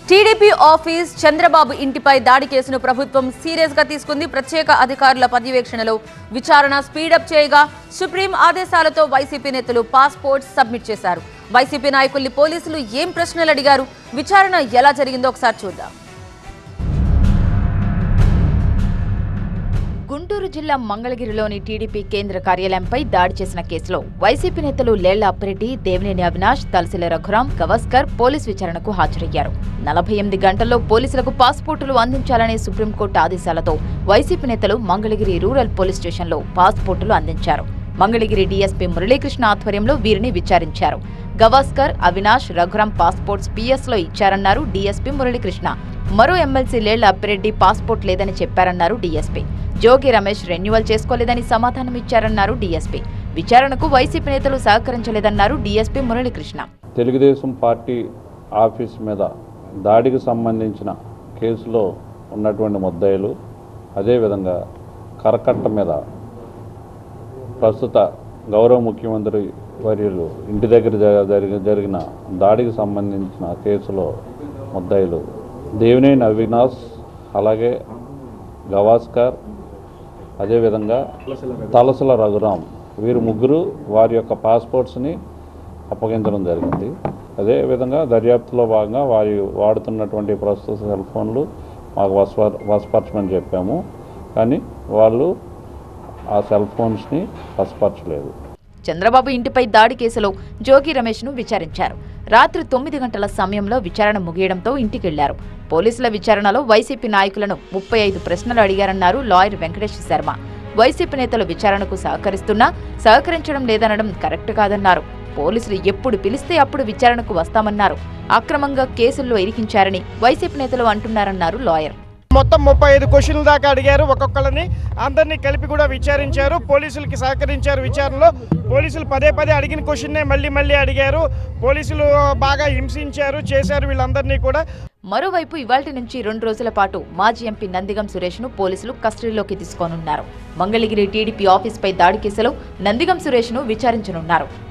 TDP office Chandrababu ఇంటిపై దాడి కేసును ప్రభుత్వం సీరియస్ గా తీసుకుంది ప్రత్యేక అధికారుల పర్యవేక్షణలో విచారణ స్పీడప్ చేయగా సుప్రీం ఆదేశాలతో వైసీపీ నేతలు పాస్పోర్ట్ సబ్మిట్ చేశారు వైసీపీ నాయకుల్ని పోలీసులు ఏం ప్రశ్నలు అడిగారు విచారణ ఎలా జరిగిందో ఒకసారి చూద్దాం గుంటూరు జిల్లా మంగళగిరిలోని టీడీపీ కేంద్ర కార్యాలయంపై దాడి చేసిన కేసులో వైసీపీ నేతలు లేళ్ల అప్పిరెడ్డి దేవినేని అవినాష్ తలసిల రఘురాం గవస్కర్ పోలీస్ విచారణకు హాజరయ్యారు నలభై ఎనిమిది గంటల్లో పోలీసులకు పాస్పోర్టులు అందించాలనే సుప్రీంకోర్టు ఆదేశాలతో వైసీపీ నేతలు మంగళగిరి రూరల్ పోలీస్ స్టేషన్లో పాస్పోర్టులు అందించారు మంగళగిరి డీఎస్పీ మురళీకృష్ణ ఆధ్వర్యంలో వీరిని విచారించారు గవాస్కర్ అవినాష్ రఘురాం పాస్పోర్ట్స్ పిఎస్ లో ఇచ్చారన్నారు డీఎస్పీ మురళీకృష్ణ మరో ఎమ్మెల్సీ లేళ్ల అప్పిరెడ్డి పాస్పోర్ట్ లేదని చెప్పారన్నారు డీఎస్పీ జోగి రమేష్ రెన్యువల్ చేసుకోలేదని సమాధానం ఇచ్చారన్నారు డీఎస్పీ విచారణకు వైసీపీ నేతలు సహకరించలేదన్నారు DSP Muralikrishna Telugu Desam party office మీద దాడికి సంబంధించిన కేసులో ఉన్నటువంటి ముద్దాయిలు అదేవిధంగా కరకట్ట మీద ప్రస్తుత గౌరవ ముఖ్యమంత్రి వర్యులు ఇంటి దగ్గర జ- జరిగి- జరిగిన దాడికి సంబంధించిన కేసులో ముద్దాయిలు దేవినేని అవినాష్ అలాగే గవాస్కర్ అదేవిధంగా తలసల రఘురాం వీరు ముగ్గురు వారి యొక్క పాస్పోర్ట్స్ని అప్పగించడం జరిగింది అదేవిధంగా దర్యాప్తులో భాగంగా వారి వాడుతున్నటువంటి ప్రస్తుత సెల్ ఫోన్లు మాకు వస్ప వసపరచమని చెప్పాము కానీ వాళ్ళు ఆ సెల్ ఫోన్స్ని వసపరచలేదు చంద్రబాబు ఇంటిపై దాడి కేసులో జోగి రమేష్ ను విచారించారు రాత్రి తొమ్మిది గంటల సమయంలో విచారణ ముగియడంతో ఇంటికెళ్లారు పోలీసుల విచారణలో వైసీపీ నాయకులను ముప్పై ఐదు ప్రశ్నలు అడిగారన్నారు లాయర్ వెంకటేష్ శర్మ వైసీపీ నేతలు విచారణకు సహకరిస్తున్నా సహకరించడం లేదనడం కరెక్ట్ కాదన్నారు పోలీసులు ఎప్పుడు పిలిస్తే అప్పుడు విచారణకు వస్తామన్నారు అక్రమంగా కేసుల్లో ఇరికించారని వైసీపీ నేతలు అంటున్నారన్నారు లాయర్ మొత్తం ముప్పై ఐదు క్వశ్చన్ల దాకా అడిగారు ఒక్కొక్కరిని అందరినీ కలిపి కూడా విచారించారు పోలీసులకి సహకరించారు విచారణలో పోలీసులు పదే పదే అడిగిన క్వశ్చన్నే మళ్ళీ మళ్ళీ అడిగారు పోలీసులు బాగా హింసించారు చేశారు వీళ్ళందరినీ కూడా మరోవైపు ఇవాల్టి నుంచి రెండు రోజుల పాటు మాజీ ఎంపీ నందిగం సురేష్ ను పోలీసులు కస్టడీలోకి తీసుకోనున్నారు మంగళగిరి టీడీపీ ఆఫీస్పై దాడి కేసులో నందిగం సురేష్ ను విచారించనున్నారు